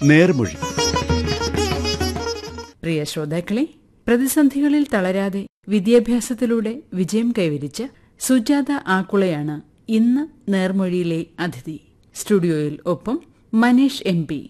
നേർമൊഴി പ്രിയ ശ്രോതാക്കളെ പ്രതിസന്ധികളിൽ തളരാതെ വിദ്യാഭ്യാസത്തിലൂടെ വിജയം കൈവരിച്ച സുജാത ആക്കുളയാണ് ഇന്ന് നേർമൊഴിയിലെ അതിഥി സ്റ്റുഡിയോയിൽ ഒപ്പം മനീഷ് എം പി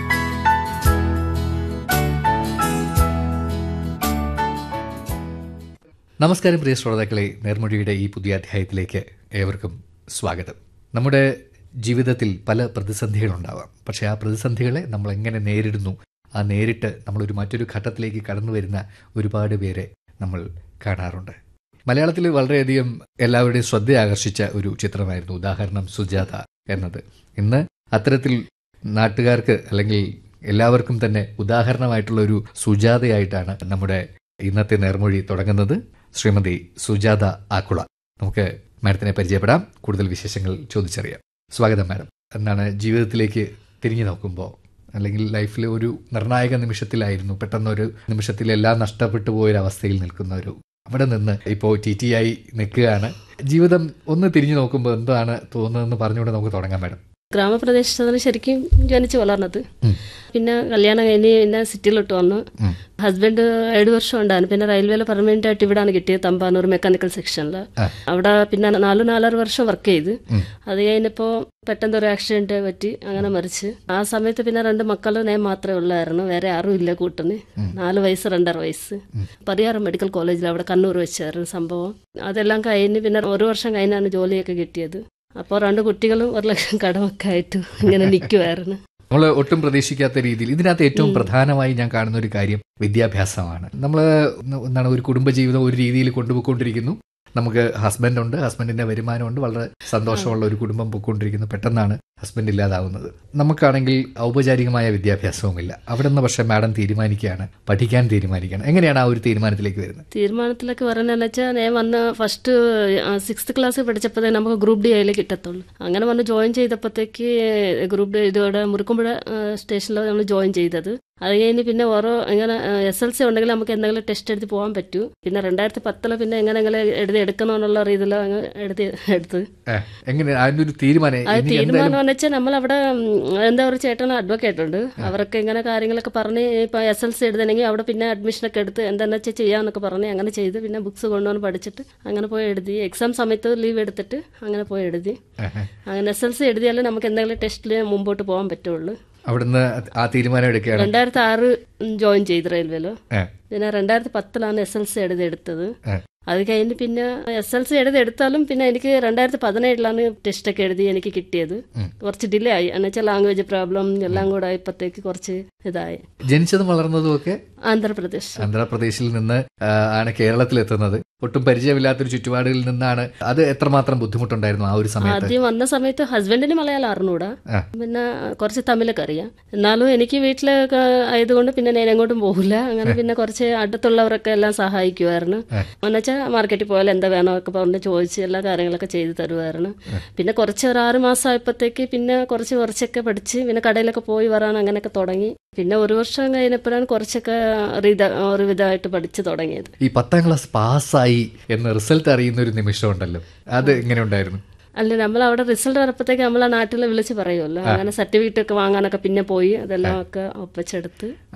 നമസ്കാരം പ്രിയ ശ്രോതാക്കളെ നേർമൊഴിയുടെ ഈ പുതിയ അധ്യായത്തിലേക്ക് ഏവർക്കും സ്വാഗതം നമ്മുടെ ജീവിതത്തിൽ പല പ്രതിസന്ധികളുണ്ടാവാം പക്ഷേ ആ പ്രതിസന്ധികളെ നമ്മൾ എങ്ങനെ നേരിടുന്നു ആ നേരിട്ട് നമ്മളൊരു മറ്റൊരു ഘട്ടത്തിലേക്ക് കടന്നു വരുന്ന ഒരുപാട് പേരെ നമ്മൾ കാണാറുണ്ട് മലയാളത്തിൽ വളരെയധികം എല്ലാവരുടെയും ശ്രദ്ധ ആകർഷിച്ച ഒരു ചിത്രമായിരുന്നു ഉദാഹരണം സുജാത എന്നത് ഇന്ന് അത്തരത്തിൽ നാട്ടുകാർക്ക് അല്ലെങ്കിൽ എല്ലാവർക്കും തന്നെ ഉദാഹരണമായിട്ടുള്ള ഒരു സുജാതയായിട്ടാണ് നമ്മുടെ ഇന്നത്തെ നേർമൊഴി തുടങ്ങുന്നത് ശ്രീമതി സുജാത ആക്കുള നമുക്ക് മാഡത്തിനെ പരിചയപ്പെടാം കൂടുതൽ വിശേഷങ്ങൾ ചോദിച്ചറിയാം സ്വാഗതം മാഡം എന്താണ് ജീവിതത്തിലേക്ക് തിരിഞ്ഞു നോക്കുമ്പോൾ അല്ലെങ്കിൽ ലൈഫിൽ ഒരു നിർണായക നിമിഷത്തിലായിരുന്നു പെട്ടെന്ന് ഒരു നിമിഷത്തിൽ എല്ലാം നഷ്ടപ്പെട്ടു പോയൊരവസ്ഥയിൽ നിൽക്കുന്ന ഒരു അവിടെ നിന്ന് ഇപ്പോൾ ടി ടി ആയി നിൽക്കുകയാണ് ജീവിതം ഒന്ന് തിരിഞ്ഞു നോക്കുമ്പോൾ എന്താണ് തോന്നുന്നതെന്ന് പറഞ്ഞുകൊണ്ട് നമുക്ക് തുടങ്ങാം മാഡം ഗ്രാമപ്രദേശത്താണ് ശരിക്കും ജനിച്ച് വളർന്നത് ഉം. പിന്നെ കല്യാണം കഴിഞ്ഞ് പിന്നെ സിറ്റിയിലോട്ട് വന്നു ഉം. ഹസ്ബൻഡ് ഏഴ് വർഷം ഉണ്ടായിരുന്നു പിന്നെ റെയിൽവേയിൽ പെർമനന്റ് ആയിട്ട് ഇവിടാണ് കിട്ടിയത് തമ്പാനൂർ മെക്കാനിക്കൽ സെക്ഷനിൽ ആ. അവിടെ പിന്നെ നാല് നാലര വർഷം വർക്ക് ചെയ്ത് ഉം. അത് കഴിഞ്ഞപ്പോൾ പെട്ടെന്ന് ഒരു ആക്സിഡന്റ് പറ്റി അങ്ങനെ മരിച്ച് ആ സമയത്ത് പിന്നെ രണ്ട് മക്കൾ ഞാൻ മാത്രമേ ഉള്ളായിരുന്നു വേറെ ആരും ഇല്ല കൂട്ടിന് നാല് വയസ്സ് രണ്ടര വയസ്സ് പരിയാരം മെഡിക്കൽ കോളേജിൽ അവിടെ കണ്ണൂർ വെച്ചായിരുന്നു സംഭവം അതെല്ലാം കഴിഞ്ഞ് പിന്നെ ഒരു വർഷം കഴിഞ്ഞാണ് ജോലിയൊക്കെ കിട്ടിയത് അപ്പോൾ രണ്ട് കുട്ടികളും ഒരു ലക്ഷം കടമൊക്കെ ആയിട്ട് ഇങ്ങനെ നിൽക്കുമായിരുന്നു നമ്മൾ ഒട്ടും പ്രതീക്ഷിക്കാത്ത രീതിയിൽ ഇതിനകത്ത് ഏറ്റവും പ്രധാനമായി ഞാൻ കാണുന്ന ഒരു കാര്യം വിദ്യാഭ്യാസമാണ് നമ്മൾ എന്താണ് ഒരു കുടുംബജീവിതം ഒരു രീതിയിൽ കൊണ്ടുപോയിക്കൊണ്ടിരിക്കുന്നു നമുക്ക് ഹസ്ബൻഡ് ഉണ്ട് ഹസ്ബൻഡിന്റെ വരുമാനമുണ്ട് വളരെ സന്തോഷമുള്ള ഒരു കുടുംബം പോയിക്കൊണ്ടിരിക്കുന്നു പെട്ടെന്നാണ് ഹസ്ബൻഡ് ഇല്ലാതാവുന്നത് നമുക്കാണെങ്കിൽ ഔപചാരികമായ വിദ്യാഭ്യാസവുമില്ല അവിടെ നിന്ന് പക്ഷേ മാഡം തീരുമാനിക്കുകയാണ് പഠിക്കാൻ തീരുമാനിക്കുകയാണ് എങ്ങനെയാണ് ആ ഒരു തീരുമാനത്തിലേക്ക് വരുന്നത് തീരുമാനത്തിലൊക്കെ പറയുന്നതെന്ന് വെച്ചാൽ ഞാൻ വന്ന് ഫസ്റ്റ് സിക്സ്ത് ക്ലാസ് പഠിച്ചപ്പോഴേ നമുക്ക് ഗ്രൂപ്പ് ഡി അതിൽ കിട്ടത്തുള്ളൂ അങ്ങനെ വന്ന് ജോയിൻ ചെയ്തപ്പോഴത്തേക്ക് ഗ്രൂപ്പ് ഡി ഇതോടെ മുറുക്കുമ്പുഴ സ്റ്റേഷനിൽ നമ്മൾ ജോയിൻ ചെയ്തത് അത് കഴിഞ്ഞ് പിന്നെ ഓരോ ഇങ്ങനെ എസ് എൽ സി ഉണ്ടെങ്കിൽ നമുക്ക് എന്തെങ്കിലും ടെസ്റ്റ് എഴുതി പോകാൻ പറ്റൂ പിന്നെ രണ്ടായിരത്തി പത്തില് പിന്നെ എങ്ങനെയെങ്കിലും എഴുതി എടുക്കണമെന്നുള്ള രീതിയിൽ അങ്ങ് എഴുതി എടുത്ത് ഏഹ്, എങ്ങനെ അതിന്റെ ഒരു തീരുമാനം അത് എനിക്ക് തീരുമാനം എന്തായാലും എന്ന് വെച്ചാൽ നമ്മളവിടെ ഉം, എന്താ ഒരു ചേട്ടൻ അഡ്വക്കേറ്റ് ഉണ്ട് അവരൊക്കെ ഇങ്ങനെ കാര്യങ്ങളൊക്കെ പറഞ്ഞ് ഇപ്പൊ എസ് എൽ സി എഴുതണമെങ്കിൽ അവിടെ പിന്നെ അഡ്മിഷനൊക്കെ എടുത്ത് എന്താണെന്ന് വെച്ചാൽ ചെയ്യാന്നൊക്കെ പറഞ്ഞ് അങ്ങനെ ചെയ്ത് പിന്നെ ബുക്സ് കൊണ്ടുവന്ന് പഠിച്ചിട്ട് അങ്ങനെ പോയി എഴുതി എക്സാം സമയത്ത് ലീവ് എടുത്തിട്ട് അങ്ങനെ പോയി എഴുതി ഏഹ്, അങ്ങനെ എസ് എൽ സി എഴുതിയാലേ നമുക്ക് എന്തെങ്കിലും ടെസ്റ്റിൽ മുമ്പോട്ട് പോകാൻ പറ്റുള്ളൂ അവിടുന്ന് ആ തീരുമാനം എടുക്കുകയാണ് രണ്ടായിരത്തി ആറ് ജോയിൻ ചെയ്ത് റെയിൽവേയിൽ ഏഹ്, പിന്നെ രണ്ടായിരത്തി പത്തിലാണ് എസ് എൽ സി എഴുതി എടുത്തത് ഏഹ്. അത് കഴിഞ്ഞ് പിന്നെ എസ് എൽ സി എഴുതി എടുത്താലും പിന്നെ എനിക്ക് രണ്ടായിരത്തി പതിനേഴിലാണ് ടെസ്റ്റൊക്കെ എഴുതി എനിക്ക് കിട്ടിയത് കുറച്ച് ഡിലേ ആയി എന്നുവെച്ചാൽ ലാംഗ്വേജ് പ്രോബ്ലം എല്ലാം കൂടെ ആയപ്പോഴത്തേക്ക് കുറച്ച് ഇതായി ജനിച്ചതും വളർന്നതും ഒക്കെ ആന്ധ്രാപ്രദേശ് ആന്ധ്രാപ്രദേശിൽ നിന്ന് ആ, ആണ് കേരളത്തിലെത്തുന്നത് ഒട്ടും പരിചയമില്ലാത്തൊരു ചുറ്റുപാടുകളിൽ നിന്നാണ് അത് എത്രമാത്രം ബുദ്ധിമുട്ടുണ്ടായിരുന്നു ആ ഒരു സമയത്ത് ആദ്യം വന്ന സമയത്ത് ഹസ്ബൻഡിന് മലയാളം അറിഞ്ഞൂടാ ആ. പിന്നെ കുറച്ച് തമിഴൊക്കെ അറിയാം എന്നാലും എനിക്ക് വീട്ടിലൊക്കെ ആയതുകൊണ്ട് പിന്നെ ഞാൻ എങ്ങോട്ടും പോകില്ല അങ്ങനെ പിന്നെ കുറച്ച് അടുത്തുള്ളവരൊക്കെ എല്ലാം സഹായിക്കുമായിരുന്നു എന്നുവെച്ചാൽ മാർക്കറ്റിൽ പോയാൽ എന്താ വേണമൊക്കെ പറഞ്ഞ് ചോദിച്ച് എല്ലാ കാര്യങ്ങളൊക്കെ ചെയ്തു തരുമായിരുന്നു പിന്നെ കുറച്ച് ഒരു ആറ് മാസം ആയപ്പോഴത്തേക്ക് പിന്നെ കുറച്ച് കുറച്ചൊക്കെ പഠിച്ച് പിന്നെ കടയിലൊക്കെ പോയി വരാൻ അങ്ങനെയൊക്കെ തുടങ്ങി പിന്നെ ഒരു വർഷം കഴിഞ്ഞപ്പോഴാണ് കുറച്ചൊക്കെ ഒരു ഇത ഒരു വിധമായിട്ട് പഠിച്ചു തുടങ്ങിയത് ഈ പത്താം ക്ലാസ് പാസ്സായി എന്ന് റിസൾട്ട് അറിയുന്ന ഒരു നിമിഷം ഉണ്ടല്ലോ അത് എങ്ങനെ ഉണ്ടായിരുന്നു അല്ല നമ്മൾ അവിടെ റിസൾട്ട് വരപ്പോഴത്തേക്ക് നമ്മളെ നാട്ടിൽ വിളിച്ച് പറയുമല്ലോ അങ്ങനെ സർട്ടിഫിക്കറ്റ് ഒക്കെ വാങ്ങാനൊക്കെ പിന്നെ പോയി അതെല്ലാം ഒക്കെ ഒപ്പിച്ചെടുത്ത്